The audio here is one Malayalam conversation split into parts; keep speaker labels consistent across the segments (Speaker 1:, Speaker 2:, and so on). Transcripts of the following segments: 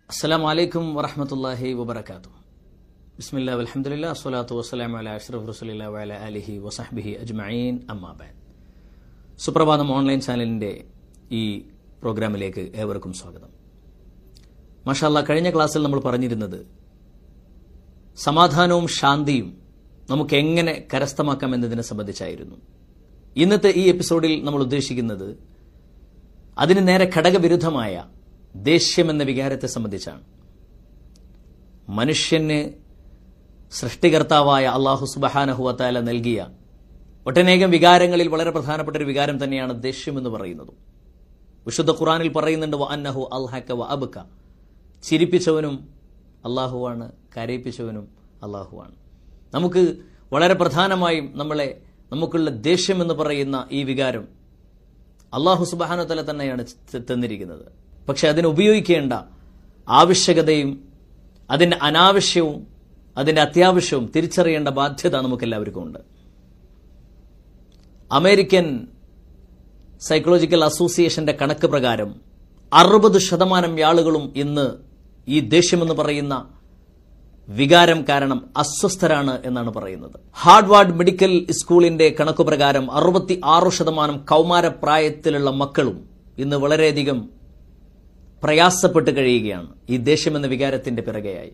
Speaker 1: അസ്സലാം വലൈക്കും വറഹമത്തല്ലാഹി വബർക്കാത്തു ബിസ്മില്ലാ അലഹമുല്ല അസ്വലാത്തു വസ്സലാം അല അഷ്റഫ് റസുലില്ല വല അലിഹി വസഹബിഹി അജ്മഈൻ അമ്മാബാൻ സുപ്രഭാതം ഓൺലൈൻ ചാനലിന്റെ ഈ പ്രോഗ്രാമിലേക്ക് ഏവർക്കും സ്വാഗതം മഷാല്ല കഴിഞ്ഞ ക്ലാസ്സിൽ നമ്മൾ പറഞ്ഞിരുന്നത് സമാധാനവും ശാന്തിയും നമുക്ക് എങ്ങനെ കരസ്ഥമാക്കാം എന്നതിനെ സംബന്ധിച്ചായിരുന്നു ഇന്നത്തെ ഈ എപ്പിസോഡിൽ നമ്മൾ ഉദ്ദേശിക്കുന്നത് അതിന് നേരെ ഘടകവിരുദ്ധമായ ദേഷ്യം എന്ന വികാരത്തെ സംബന്ധിച്ചാണ് മനുഷ്യന് സൃഷ്ടികർത്താവായ അള്ളാഹു സുബഹാനഹുവത്താല നൽകിയ ഒട്ടനേകം വികാരങ്ങളിൽ വളരെ പ്രധാനപ്പെട്ട ഒരു വികാരം തന്നെയാണ് ദേഷ്യം എന്ന് പറയുന്നത് വിശുദ്ധ ഖുറാനിൽ പറയുന്നുണ്ട് അന്നഹു അൽഹക്ക വ അബ്ക ചിരിപ്പിച്ചവനും അള്ളാഹുവാണ് കരയിപ്പിച്ചവനും അള്ളാഹുവാണ് നമുക്ക് വളരെ പ്രധാനമായും നമ്മളെ നമുക്കുള്ള ദേഷ്യം എന്ന് പറയുന്ന ഈ വികാരം അള്ളാഹു സുബാനത്തല തന്നെയാണ് തന്നിരിക്കുന്നത് പക്ഷെ അതിന് ഉപയോഗിക്കേണ്ട ആവശ്യകതയും അതിന്റെ അനാവശ്യവും അതിന്റെ അത്യാവശ്യവും തിരിച്ചറിയേണ്ട ബാധ്യത നമുക്കെല്ലാവർക്കും ഉണ്ട് അമേരിക്കൻ സൈക്കോളജിക്കൽ അസോസിയേഷന്റെ കണക്ക് പ്രകാരം അറുപത് ശതമാനം ആളുകളും ഇന്ന് ഈ ദേഷ്യമെന്ന് പറയുന്ന വികാരം കാരണം അസ്വസ്ഥരാണ് എന്നാണ് പറയുന്നത് ഹാർഡ്വാർഡ് മെഡിക്കൽ സ്കൂളിന്റെ കണക്കു പ്രകാരം അറുപത്തി ആറ് ശതമാനം കൗമാരപ്രായത്തിലുള്ള മക്കളും ഇന്ന് വളരെയധികം പ്രയാസപ്പെട്ട് കഴിയുകയാണ് ഈ ദേഷ്യമെന്ന വികാരത്തിന്റെ പിറകെയായി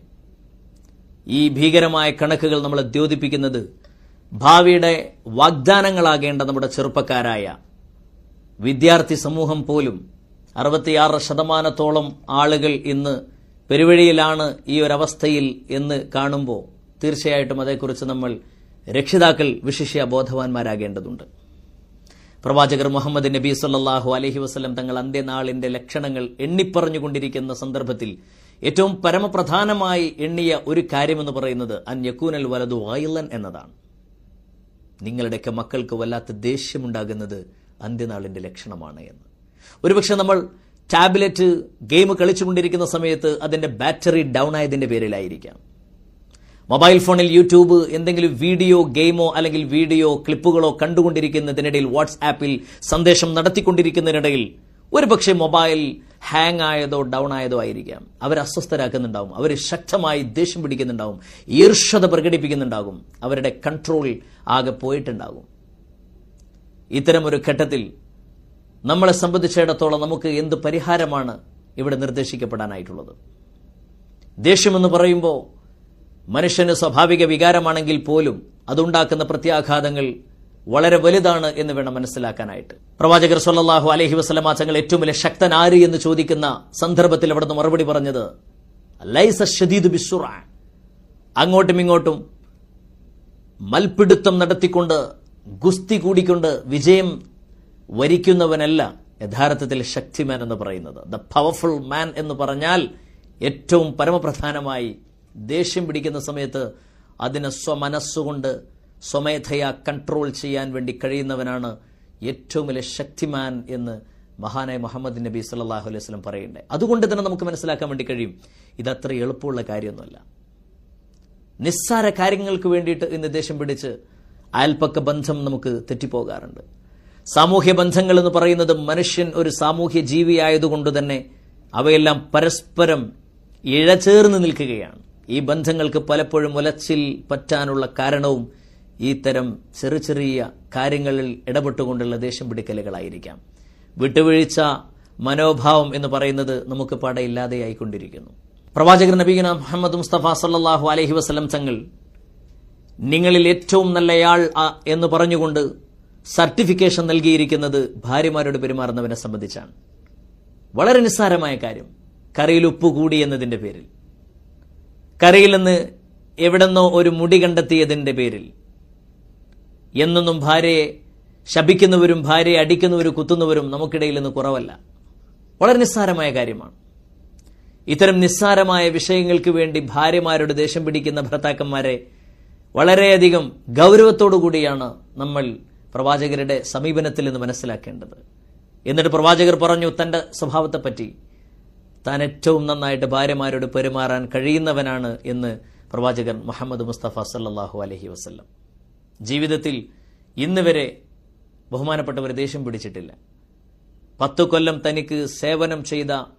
Speaker 1: ഈ ഭീകരമായ കണക്കുകൾ നമ്മളെ ദ്യോതിപ്പിക്കുന്നത് ഭാവിയുടെ വാഗ്ദാനങ്ങളാകേണ്ട നമ്മുടെ ചെറുപ്പക്കാരായ വിദ്യാർത്ഥി സമൂഹം പോലും അറുപത്തിയാറ് ശതമാനത്തോളം ആളുകൾ ഇന്ന് പെരുവഴിയിലാണ് ഈ ഒരവസ്ഥയിൽ എന്ന് കാണുമ്പോൾ തീർച്ചയായിട്ടും അതേക്കുറിച്ച് നമ്മൾ രക്ഷിതാക്കൾ വിശിഷ്യ ബോധവാന്മാരാകേണ്ടതുണ്ട് പ്രവാചകർ മുഹമ്മദ് നബി സല്ലാഹു അലഹി വസ്ലം തങ്ങൾ അന്ത്യനാളിന്റെ ലക്ഷണങ്ങൾ എണ്ണിപ്പറഞ്ഞുകൊണ്ടിരിക്കുന്ന സന്ദർഭത്തിൽ ഏറ്റവും പരമപ്രധാനമായി എണ്ണിയ ഒരു കാര്യമെന്ന് പറയുന്നത് അൻ യക്കൂനൽ വലതു വയലൻ എന്നതാണ് നിങ്ങളുടെയൊക്കെ മക്കൾക്ക് വല്ലാത്ത ദേഷ്യമുണ്ടാകുന്നത് അന്ത്യനാളിന്റെ ലക്ഷണമാണ് എന്ന് ഒരുപക്ഷെ നമ്മൾ ടാബ്ലറ്റ് ഗെയിം കളിച്ചുകൊണ്ടിരിക്കുന്ന സമയത്ത് അതിന്റെ ബാറ്ററി ഡൗൺ ആയതിന്റെ പേരിലായിരിക്കാം മൊബൈൽ ഫോണിൽ യൂട്യൂബ് എന്തെങ്കിലും വീഡിയോ ഗെയിമോ അല്ലെങ്കിൽ വീഡിയോ ക്ലിപ്പുകളോ കണ്ടുകൊണ്ടിരിക്കുന്നതിനിടയിൽ വാട്സ്ആപ്പിൽ സന്ദേശം നടത്തിക്കൊണ്ടിരിക്കുന്നതിനിടയിൽ ഒരുപക്ഷെ മൊബൈൽ ഹാങ് ആയതോ ഡൗൺ ആയതോ ആയിരിക്കാം അവർ അസ്വസ്ഥരാക്കുന്നുണ്ടാവും അവർ ശക്തമായി ദേഷ്യം പിടിക്കുന്നുണ്ടാവും ഈർഷത പ്രകടിപ്പിക്കുന്നുണ്ടാകും അവരുടെ കൺട്രോൾ ആകെ പോയിട്ടുണ്ടാകും ഇത്തരമൊരു ഘട്ടത്തിൽ നമ്മളെ സംബന്ധിച്ചിടത്തോളം നമുക്ക് എന്ത് പരിഹാരമാണ് ഇവിടെ നിർദ്ദേശിക്കപ്പെടാനായിട്ടുള്ളത് ദേഷ്യമെന്ന് പറയുമ്പോൾ മനുഷ്യന് സ്വാഭാവിക വികാരമാണെങ്കിൽ പോലും അതുണ്ടാക്കുന്ന പ്രത്യാഘാതങ്ങൾ വളരെ വലുതാണ് എന്ന് വേണം മനസ്സിലാക്കാനായിട്ട് പ്രവാചകർ സല്ലാഹു അലഹി വസ്ലമാ തങ്ങൾ ഏറ്റവും വലിയ ശക്തൻ ആര് എന്ന് ചോദിക്കുന്ന സന്ദർഭത്തിൽ അവിടുന്ന് മറുപടി പറഞ്ഞത് ലൈസ ഷദീദ് ബിസുറ അങ്ങോട്ടും ഇങ്ങോട്ടും മൽപിടുത്തം നടത്തിക്കൊണ്ട് ഗുസ്തി കൂടിക്കൊണ്ട് വിജയം വരിക്കുന്നവനല്ല യഥാർത്ഥത്തിൽ ശക്തിമാൻ എന്ന് പറയുന്നത് ദ പവർഫുൾ മാൻ എന്ന് പറഞ്ഞാൽ ഏറ്റവും പരമപ്രധാനമായി ദേഷ്യം പിടിക്കുന്ന സമയത്ത് അതിനെ സ്വമനസ്സുകൊണ്ട് സ്വമേധയാ കൺട്രോൾ ചെയ്യാൻ വേണ്ടി കഴിയുന്നവനാണ് ഏറ്റവും വലിയ ശക്തിമാൻ എന്ന് മഹാനായ മുഹമ്മദ് നബി സല്ലാഹു അലൈഹി സ്വലം പറയണ്ടേ അതുകൊണ്ട് തന്നെ നമുക്ക് മനസ്സിലാക്കാൻ വേണ്ടി കഴിയും ഇത് അത്ര എളുപ്പമുള്ള കാര്യമൊന്നുമല്ല നിസ്സാര കാര്യങ്ങൾക്ക് വേണ്ടിയിട്ട് ഇന്ന് ദേഷ്യം പിടിച്ച് അയൽപ്പക്ക ബന്ധം നമുക്ക് തെറ്റിപ്പോകാറുണ്ട് സാമൂഹ്യ ബന്ധങ്ങൾ എന്ന് പറയുന്നത് മനുഷ്യൻ ഒരു സാമൂഹ്യ ജീവിയായതുകൊണ്ട് തന്നെ അവയെല്ലാം പരസ്പരം ഇഴചേർന്ന് നിൽക്കുകയാണ് ഈ ബന്ധങ്ങൾക്ക് പലപ്പോഴും ഉലച്ചിൽ പറ്റാനുള്ള കാരണവും ഈ തരം ചെറു ചെറിയ കാര്യങ്ങളിൽ ഇടപെട്ടുകൊണ്ടുള്ള ദേഷ്യം പിടിക്കലുകളായിരിക്കാം വിട്ടുവീഴ്ച മനോഭാവം എന്ന് പറയുന്നത് നമുക്ക് പടയില്ലാതെയായിക്കൊണ്ടിരിക്കുന്നു പ്രവാചകർ നബീന മുഹമ്മദ് മുസ്തഫ സല്ലാഹു അലഹി വസ്ലം തങ്ങൾ നിങ്ങളിൽ ഏറ്റവും നല്ലയാൾ എന്ന് പറഞ്ഞുകൊണ്ട് സർട്ടിഫിക്കേഷൻ നൽകിയിരിക്കുന്നത് ഭാര്യമാരോട് പെരുമാറുന്നവനെ സംബന്ധിച്ചാണ് വളരെ നിസ്സാരമായ കാര്യം കറിയിൽ ഉപ്പ് കൂടി എന്നതിന്റെ പേരിൽ കറിയിൽ നിന്ന് എവിടെന്നോ ഒരു മുടി കണ്ടെത്തിയതിന്റെ പേരിൽ എന്നൊന്നും ഭാര്യയെ ശപിക്കുന്നവരും ഭാര്യയെ അടിക്കുന്നവരും കുത്തുന്നവരും നമുക്കിടയിൽ നിന്ന് കുറവല്ല വളരെ നിസ്സാരമായ കാര്യമാണ് ഇത്തരം നിസ്സാരമായ വിഷയങ്ങൾക്ക് വേണ്ടി ഭാര്യമാരുടെ ദേഷ്യം പിടിക്കുന്ന ഭർത്താക്കന്മാരെ വളരെയധികം ഗൗരവത്തോടു കൂടിയാണ് നമ്മൾ പ്രവാചകരുടെ സമീപനത്തിൽ നിന്ന് മനസ്സിലാക്കേണ്ടത് എന്നിട്ട് പ്രവാചകർ പറഞ്ഞു തന്റെ സ്വഭാവത്തെപ്പറ്റി താൻ ഏറ്റവും നന്നായിട്ട് ഭാര്യമാരോട് പെരുമാറാൻ കഴിയുന്നവനാണ് എന്ന് പ്രവാചകൻ മുഹമ്മദ് മുസ്തഫ സല്ലാഹു അലഹി വസ്ല്ലം ജീവിതത്തിൽ ഇന്ന് വരെ ബഹുമാനപ്പെട്ടവർ ദേഷ്യം പിടിച്ചിട്ടില്ല പത്തു കൊല്ലം തനിക്ക് സേവനം ചെയ്ത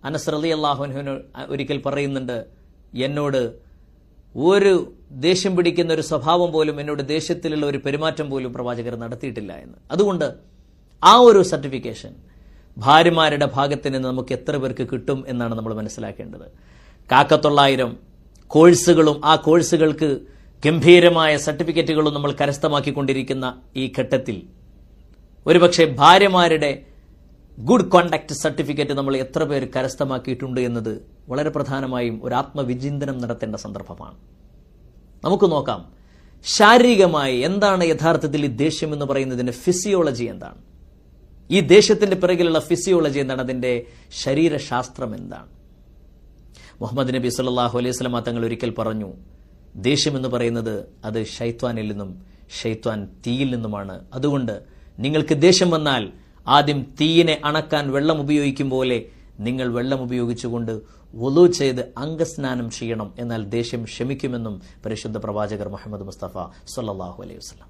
Speaker 1: അനസ് റലി അള്ളാഹുനുവിന് ഒരിക്കൽ പറയുന്നുണ്ട് എന്നോട് ഒരു ദേഷ്യം പിടിക്കുന്ന ഒരു സ്വഭാവം പോലും എന്നോട് ദേഷ്യത്തിലുള്ള ഒരു പെരുമാറ്റം പോലും പ്രവാചകർ നടത്തിയിട്ടില്ല എന്ന് അതുകൊണ്ട് ആ ഒരു സർട്ടിഫിക്കേഷൻ ഭാര്യമാരുടെ ഭാഗത്ത് നിന്ന് നമുക്ക് എത്ര പേർക്ക് കിട്ടും എന്നാണ് നമ്മൾ മനസ്സിലാക്കേണ്ടത് കാക്കത്തൊള്ളായിരം കോഴ്സുകളും ആ കോഴ്സുകൾക്ക് ഗംഭീരമായ സർട്ടിഫിക്കറ്റുകളും നമ്മൾ കരസ്ഥമാക്കിക്കൊണ്ടിരിക്കുന്ന ഈ ഘട്ടത്തിൽ ഒരുപക്ഷെ ഭാര്യമാരുടെ ഗുഡ് കോണ്ടാക്ട് സർട്ടിഫിക്കറ്റ് നമ്മൾ എത്ര പേര് കരസ്ഥമാക്കിയിട്ടുണ്ട് എന്നത് വളരെ പ്രധാനമായും ഒരു ആത്മവിചിന്തനം നടത്തേണ്ട സന്ദർഭമാണ് നമുക്ക് നോക്കാം ശാരീരികമായി എന്താണ് യഥാർത്ഥത്തിൽ ഈ ദേഷ്യം എന്ന് പറയുന്നതിന്റെ ഫിസിയോളജി എന്താണ് ഈ ദേഷ്യത്തിന്റെ പിറകിലുള്ള ഫിസിയോളജി എന്താണ് അതിന്റെ ശരീരശാസ്ത്രം എന്താണ് മുഹമ്മദ് നബി സല്ലാഹു അലൈഹി സ്വലമ തങ്ങൾ ഒരിക്കൽ പറഞ്ഞു ദേഷ്യം എന്ന് പറയുന്നത് അത് ഷൈത്വാനിൽ നിന്നും ഷൈത്വാൻ തീയിൽ നിന്നുമാണ് അതുകൊണ്ട് നിങ്ങൾക്ക് ദേഷ്യം വന്നാൽ ആദ്യം തീയിനെ അണക്കാൻ വെള്ളം ഉപയോഗിക്കും പോലെ നിങ്ങൾ വെള്ളം ഉപയോഗിച്ചുകൊണ്ട് ഒലു ചെയ്ത് അംഗസ്നാനം ചെയ്യണം എന്നാൽ ദേഷ്യം ക്ഷമിക്കുമെന്നും പരിശുദ്ധ പ്രവാചകർ മുഹമ്മദ് മുസ്തഫ സല്ലാഹു അലൈഹി വസ്ലാം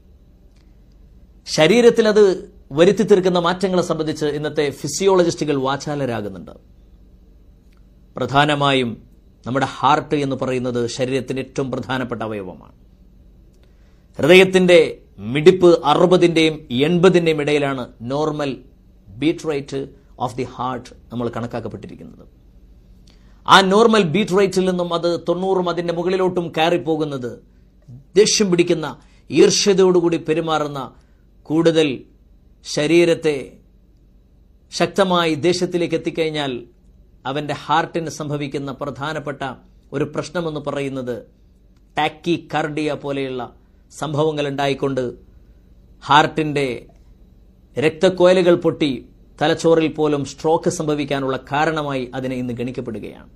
Speaker 1: ശരീരത്തിൽ അത് വരുത്തി തീർക്കുന്ന മാറ്റങ്ങളെ സംബന്ധിച്ച് ഇന്നത്തെ ഫിസിയോളജിസ്റ്റുകൾ വാചാലരാകുന്നുണ്ട് പ്രധാനമായും നമ്മുടെ ഹാർട്ട് എന്ന് പറയുന്നത് ശരീരത്തിന്റെ ഏറ്റവും പ്രധാനപ്പെട്ട അവയവമാണ് ഹൃദയത്തിന്റെ മിടിപ്പ് അറുപതിന്റെയും എൺപതിന്റെയും ഇടയിലാണ് normal beat rate of the heart നമ്മൾ കണക്കാക്കപ്പെട്ടിരിക്കുന്നത് ആ നോർമൽ ബീറ്റ് റേറ്റിൽ നിന്നും അത് തൊണ്ണൂറും അതിന്റെ മുകളിലോട്ടും കയറിപ്പോകുന്നത് ദേഷ്യം പിടിക്കുന്ന ഈർഷ്യതയോടുകൂടി പെരുമാറുന്ന കൂടുതൽ ശരീരത്തെ ശക്തമായി ദേഷ്യത്തിലേക്ക് എത്തിക്കഴിഞ്ഞാൽ അവന്റെ ഹാർട്ടിന് സംഭവിക്കുന്ന പ്രധാനപ്പെട്ട ഒരു പ്രശ്നമെന്ന് പറയുന്നത് ടാക്കി കാർഡിയ പോലെയുള്ള സംഭവങ്ങൾ ഉണ്ടായിക്കൊണ്ട് ഹാർട്ടിന്റെ രക്തക്കോയലുകൾ പൊട്ടി തലച്ചോറിൽ പോലും സ്ട്രോക്ക് സംഭവിക്കാനുള്ള കാരണമായി അതിനെ ഇന്ന് ഗണിക്കപ്പെടുകയാണ്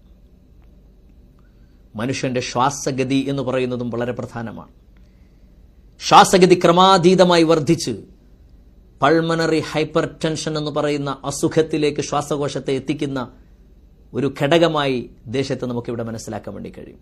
Speaker 1: മനുഷ്യന്റെ ശ്വാസഗതി എന്ന് പറയുന്നതും വളരെ പ്രധാനമാണ് ശ്വാസഗതി ക്രമാതീതമായി വർദ്ധിച്ച് പൾമണറി ഹൈപ്പർ ടെൻഷൻ എന്ന് പറയുന്ന അസുഖത്തിലേക്ക് ശ്വാസകോശത്തെ എത്തിക്കുന്ന ഒരു ഘടകമായി ദേശത്ത് നമുക്കിവിടെ മനസ്സിലാക്കാൻ വേണ്ടി കഴിയും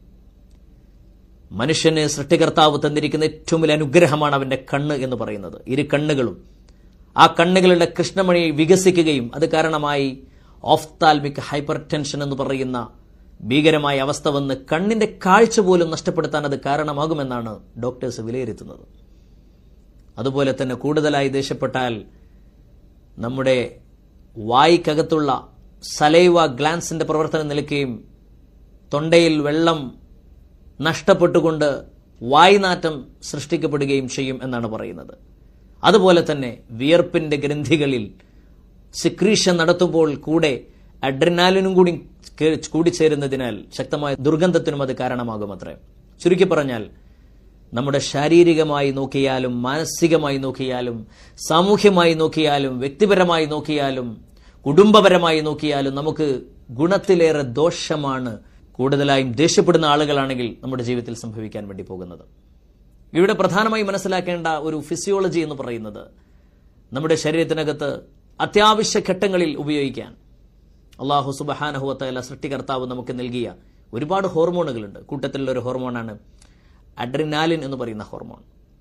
Speaker 1: മനുഷ്യന് സൃഷ്ടികർത്താവ് തന്നിരിക്കുന്ന ഏറ്റവും വലിയ അനുഗ്രഹമാണ് അവന്റെ കണ്ണ് എന്ന് പറയുന്നത് ഇരു കണ്ണുകളും ആ കണ്ണുകളുടെ കൃഷ്ണമണി വികസിക്കുകയും അത് കാരണമായി ഓഫ്താൽമിക് ഹൈപ്പർ ടെൻഷൻ എന്ന് പറയുന്ന ഭീകരമായ അവസ്ഥ വന്ന് കണ്ണിന്റെ കാഴ്ച പോലും നഷ്ടപ്പെടുത്താൻ അത് കാരണമാകുമെന്നാണ് ഡോക്ടേഴ്സ് വിലയിരുത്തുന്നത് അതുപോലെ തന്നെ കൂടുതലായി ദേഷ്യപ്പെട്ടാൽ നമ്മുടെ വായിക്കകത്തുള്ള സലൈവ ഗ്ലാൻസിന്റെ പ്രവർത്തനം നിൽക്കുകയും തൊണ്ടയിൽ വെള്ളം നഷ്ടപ്പെട്ടുകൊണ്ട് വായ്നാറ്റം സൃഷ്ടിക്കപ്പെടുകയും ചെയ്യും എന്നാണ് പറയുന്നത് അതുപോലെ തന്നെ വിയർപ്പിന്റെ ഗ്രന്ഥികളിൽ സിക്രീഷൻ നടത്തുമ്പോൾ കൂടെ അഡ്രിനാലിനും കൂടി കൂടിച്ചേരുന്നതിനാൽ ശക്തമായ ദുർഗന്ധത്തിനും അത് കാരണമാകുമത്രേ ചുരുക്കി പറഞ്ഞാൽ നമ്മുടെ ശാരീരികമായി നോക്കിയാലും മാനസികമായി നോക്കിയാലും സാമൂഹ്യമായി നോക്കിയാലും വ്യക്തിപരമായി നോക്കിയാലും കുടുംബപരമായി നോക്കിയാലും നമുക്ക് ഗുണത്തിലേറെ ദോഷമാണ് കൂടുതലായും ദേഷ്യപ്പെടുന്ന ആളുകളാണെങ്കിൽ നമ്മുടെ ജീവിതത്തിൽ സംഭവിക്കാൻ വേണ്ടി പോകുന്നത് ഇവിടെ പ്രധാനമായി മനസ്സിലാക്കേണ്ട ഒരു ഫിസിയോളജി എന്ന് പറയുന്നത് നമ്മുടെ ശരീരത്തിനകത്ത് അത്യാവശ്യ ഘട്ടങ്ങളിൽ ഉപയോഗിക്കാൻ അള്ളാഹു സുബഹാനഹുവത്തല സൃഷ്ടികർത്താവ് നമുക്ക് നൽകിയ ഒരുപാട് ഹോർമോണുകളുണ്ട് കൂട്ടത്തിലുള്ള ഒരു ഹോർമോണാണ് അഡ്രിനാലിൻ എന്ന് പറയുന്ന ഹോർമോൺ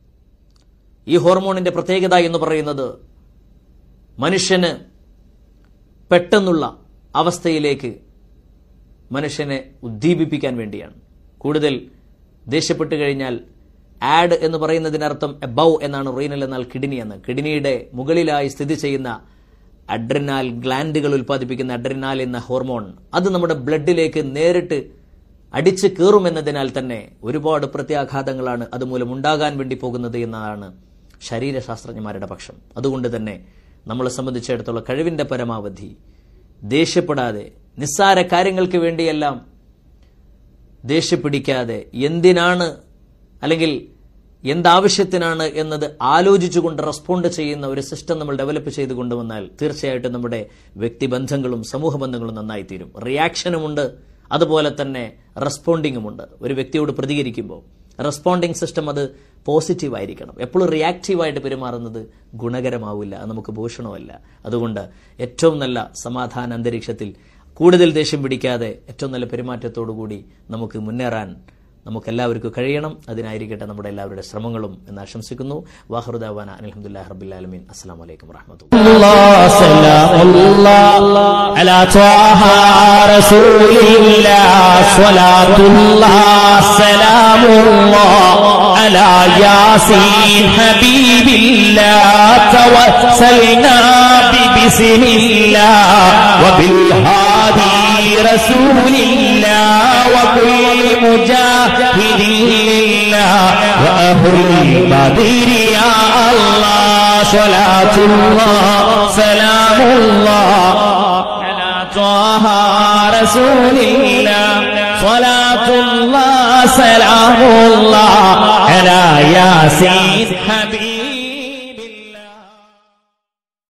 Speaker 1: ഈ ഹോർമോണിന്റെ പ്രത്യേകത എന്ന് പറയുന്നത് മനുഷ്യന് പെട്ടെന്നുള്ള അവസ്ഥയിലേക്ക് മനുഷ്യനെ ഉദ്ദീപിപ്പിക്കാൻ വേണ്ടിയാണ് കൂടുതൽ ദേഷ്യപ്പെട്ടു കഴിഞ്ഞാൽ ആഡ് എന്ന് പറയുന്നതിനർത്ഥം എബൌ എന്നാണ് റീനൽ എന്നാൽ കിഡ്നി എന്ന് കിഡ്നിയുടെ മുകളിലായി സ്ഥിതി ചെയ്യുന്ന അഡ്രിനാൽ ഗ്ലാൻഡുകൾ ഉൽപ്പാദിപ്പിക്കുന്ന അഡ്രിനാൽ എന്ന ഹോർമോൺ അത് നമ്മുടെ ബ്ലഡിലേക്ക് നേരിട്ട് അടിച്ചു കയറുമെന്നതിനാൽ തന്നെ ഒരുപാട് പ്രത്യാഘാതങ്ങളാണ് അതുമൂലം ഉണ്ടാകാൻ വേണ്ടി പോകുന്നത് എന്നതാണ് ശരീരശാസ്ത്രജ്ഞന്മാരുടെ പക്ഷം അതുകൊണ്ട് തന്നെ നമ്മളെ സംബന്ധിച്ചിടത്തോളം കഴിവിന്റെ പരമാവധി ദേഷ്യപ്പെടാതെ നിസ്സാര കാര്യങ്ങൾക്ക് വേണ്ടിയെല്ലാം ദേഷ്യപ്പിടിക്കാതെ എന്തിനാണ് അല്ലെങ്കിൽ എന്താവശ്യത്തിനാണ് എന്നത് ആലോചിച്ചുകൊണ്ട് റെസ്പോണ്ട് ചെയ്യുന്ന ഒരു സിസ്റ്റം നമ്മൾ ഡെവലപ്പ് ചെയ്ത് കൊണ്ടുവന്നാൽ തീർച്ചയായിട്ടും നമ്മുടെ വ്യക്തിബന്ധങ്ങളും സമൂഹ ബന്ധങ്ങളും നന്നായി തീരും റിയാക്ഷനുമുണ്ട് അതുപോലെ തന്നെ റെസ്പോണ്ടിങ്ങുമുണ്ട് ഒരു വ്യക്തിയോട് പ്രതികരിക്കുമ്പോൾ റെസ്പോണ്ടിങ് സിസ്റ്റം അത് പോസിറ്റീവ് ആയിരിക്കണം എപ്പോഴും റിയാക്റ്റീവായിട്ട് പെരുമാറുന്നത് ഗുണകരമാവില്ല അത് നമുക്ക് ഭൂഷണമല്ല അതുകൊണ്ട് ഏറ്റവും നല്ല സമാധാന അന്തരീക്ഷത്തിൽ കൂടുതൽ ദേഷ്യം പിടിക്കാതെ ഏറ്റവും നല്ല പെരുമാറ്റത്തോടുകൂടി നമുക്ക് മുന്നേറാൻ നമുക്കെല്ലാവർക്കും കഴിയണം അതിനായിരിക്കട്ടെ നമ്മുടെ എല്ലാവരുടെ ശ്രമങ്ങളും എന്ന് ആശംസിക്കുന്നു വാഹറുദാവാന അലഹമുല്ലാ റബിൻ അസ്സാം വലൈക്കും വാഹമത്തു
Speaker 2: الله سلام الله على طه رسول الله صلاة الله سلام الله على ياسين حبيب الله توسلنا ببسم الله وبالهادي رسول الله وكل مجاهد لله وأهل بدر يا الله صلاة الله سلام الله على طه رسول الله صلاة الله سلام الله على ياسين حبيب